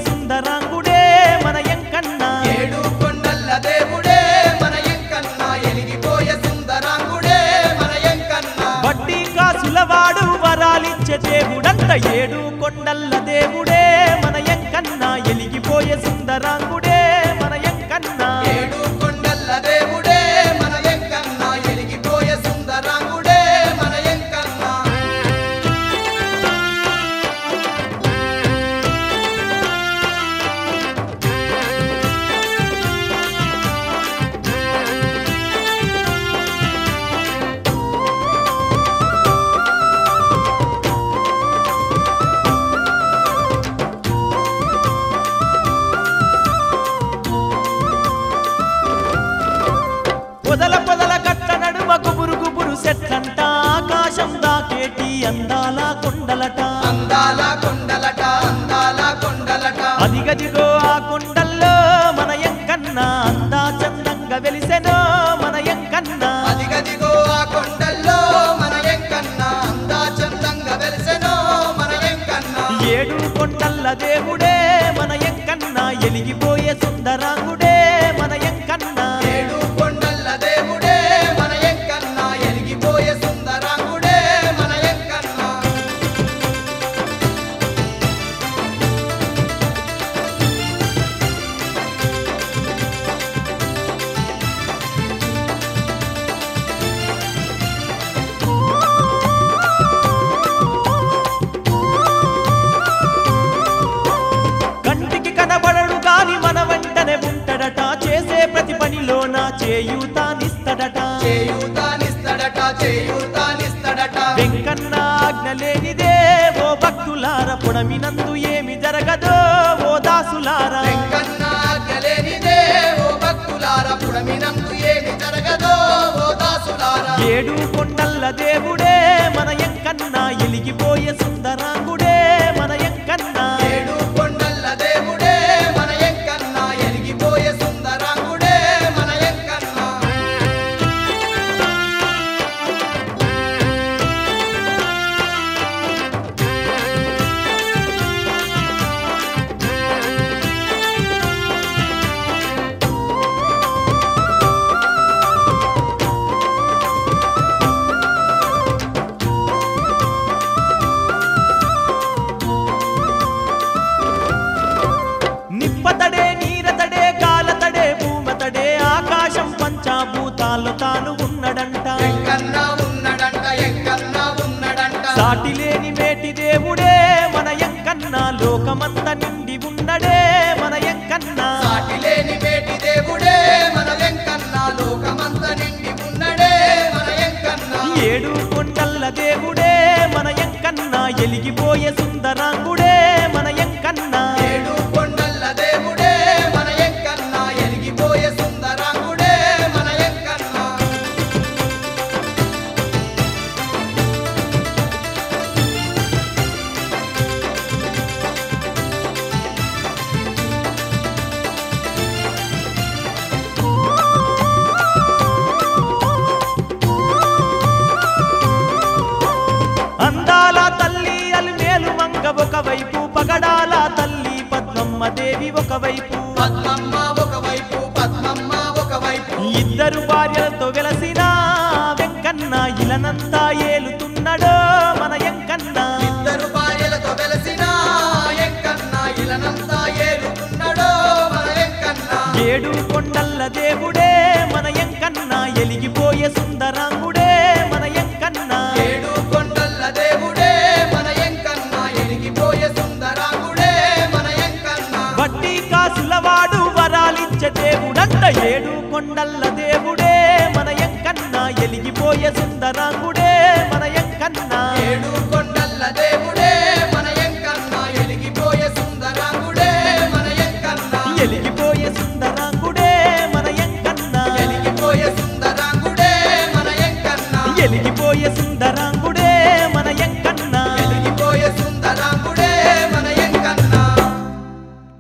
సుందరాంగుడే మన ఎంకన్నా ఏడు కొండల్ల దేవుడే మన ఎంకన్న ఎలిగిపోయే సుందరాంగుడే మన ఎంకన్న వడ్డీ కాసులవాడు వరాలిచ్చే దేవుడంత ఏడు కొండల్ల దేవుడే మన ఎంకన్నా ఎలిగిపోయే సుందరాంగుడే మన ఎంకన్నా ఏడు కొండల్ల దేవుడే మన ఎంకన్న ఎలిగిపోయే సుందరాంగుడే మన ఎంకన్న పొదల పొదల కట్ట నడుమ గుబురు గుబురు సెట్లంట ఆకాశం దాకేటి అందాల కొండలట అందాల కొండలట అందాల కొండలట అదిగదిగో ఆ కొండల్లో మన ఎంకన్నా అందా చందంగా వెలిసెనో మన ఎంకన్నా అదిగదిగో ఆ కొండల్లో మన ఎంకన్న అందా చందంగా వెలిసెనో మన ఎంకన్న ఏడు కొండల్ల దేవుడే మన ఎంకన్నా ఎలిగిపోయే సుందరాంగుడే మన ఎంకన్నా ఏడు కొండల్ల దేవుడే మన ఎంకన్న ఎలిగిపోయే సుందరాంగుడే మన ఎంకన్న కంటికి కనబడడు గాని మన వెంటనే ఉంటాడట చేసే ప్రతి పనిలోన చేయూతానిస్తడట చేయూతానిస్తడట చేయూతానిస్తడట వెంకన్న ఆజ్ఞ లేనిదే ఓ భక్తులార పుడమినందు ఏమి జరగదో ఓ దాసులారా వెంకన్న ఆజ్ఞలేనిదే ఓ భక్తులార పుడమినందు ఏమి జరగదో ఓ దాసులారా ఏడు కొండల్ల దేవుడే మన ఎంకన్నా ఎలిగిపోయే సుందరాంగుడే మన ఎంకన్నా ఏడు కొండల్ల దేవుడే మన ఎంకన్న ఎలిగిపోయే సుందరాంగుడే మన ఎంకన్న నిప్పతడే నీరతడే గాలతడే భూమతడే ఆకాశం పంచాభూతాల్లో తాను ఉన్నడంట ఎంకన్న ఉన్నడంట ఎంకన్న ఉన్నడంట సాటి లేని మేటి దేవుడే మన ఎంకన్నా లోకమంత నిండి ఉన్నడే మన ఎంకన్నా సాటి లేని మేటి దేవుడే మన వెంకన్న లోకమంత నిండి ఉన్నడే మన ఎంకన్న ఏడు కొండల్ల దేవుడే మన ఎంకన్నా ఎలిగిపోయే సుందరాంగుడే మన ఎంకన్నా ఏడు కొండల్ల దేవుడే మన ఎంకన్న ఎలిగిపోయే సుందరాంగుడే మన ఎంకన్న అందాల తల్లి అలిమేలు మంగ ఒకవైపు పగడాల తల్లి పద్మమ్మ దేవి ఒకవైపు పద్మమ్మ ఒకవైపు పద్మమ్మ ఒకవైపు ఇద్దరు భార్యలతో వెలసిన వెంకన్న ఇలనంతా ఏలుతున్నడో మన ఎంకన్న ఇద్దరు భార్యలతో వెలసిన ఎంకన్న ఇలనంతా ఏలుతున్నాడో మన ఎంకన్న ఏడు కొండల్ల దేవుడే మన ఎంకన్న ఎలిగిపోయే సుందరాంగుడే మన ఎంకన్న ఏడు కొండల్ల దేవుడే మన ఎంకన్న ఎలిగిపోయే సుందరాంగుడే మన ఎంకన్న వడ్డీ కాసులవాడు వరాలిచ్చే దేవుడంట ఏడు కొండల్ల దేవుడే మన ఎంకన్న ఎలిగిపోయే సుందరాంగుడే మన ఎంకన్న ఏడు కొండల్ల దేవుడే మన ఎంకన్న ఎలిగిపోయే సుందరాంగుడే మన ఎంకన్న ఎలిగిపోయే సుందరాంగుడే మన ఎంకన్న ఎలిగిపోయే సుందరాంగుడే మన ఎంకన్న ఎలిగిపోయే సుందరాంగుడే